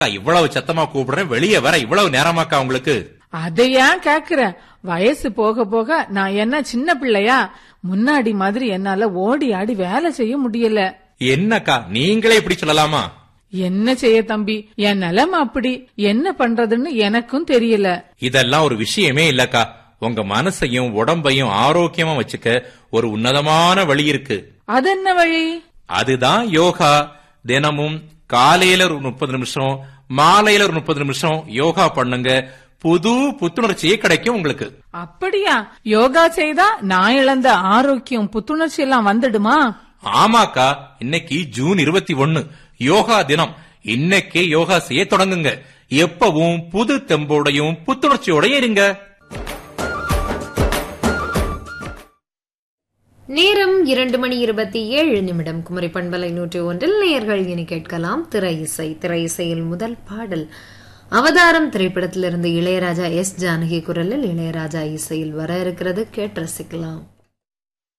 இவ்வளவு சத்தமா கூப்பிடுறேன் வெளியே வர இவ்வளவு நேரமாக்கா உங்களுக்கு அதை ஏன் கேக்குற வயசு போக போக நான் என்ன சின்ன பிள்ளையா முன்னாடி மாதிரி என்னால ஓடி ஆடி வேலை செய்ய முடியல என்னக்கா நீங்களே இப்படி சொல்லலாமா என்ன செய்ய தம்பி என் நிலைமை அப்படி என்ன பண்றதுன்னு எனக்கும் தெரியல இதெல்லாம் ஒரு விஷயமே இல்லக்கா உங்க மனசையும் உடம்பையும் ஆரோக்கியமா வச்சுக்க ஒரு உன்னதமான வழி இருக்கு அது என்ன வழி அதுதான் யோகா தினமும் காலையில ஒரு முப்பது நிமிஷம் மாலையில ஒரு முப்பது நிமிஷம் யோகா பண்ணுங்க புது புத்துணர்ச்சியே கிடைக்கும் உங்களுக்கு அப்படியா யோகா செய்தா நான் இழந்த ஆரோக்கியம் புத்துணர்ச்சி எல்லாம் வந்துடுமா ஆமாக்கா இன்னைக்கு ஜூன் இருபத்தி ஒன்னு யோகா தினம் இன்னைக்கே யோகா செய்ய தொடங்குங்க எப்பவும் புது தெம்போடையும் புத்துணர்ச்சியோடயும் இருங்க நேரம் இரண்டு மணி இருபத்தி ஏழு நிமிடம் குமரி பண்பலை நூற்றி ஒன்றில் நேயர்கள் இனி கேட்கலாம் திரை இசை திரை இசையில் முதல் பாடல் அவதாரம் திரைப்படத்திலிருந்து இளையராஜா எஸ் ஜானகி குரலில் இளையராஜா இசையில் வர இருக்கிறது கேட்டு ரசிக்கலாம்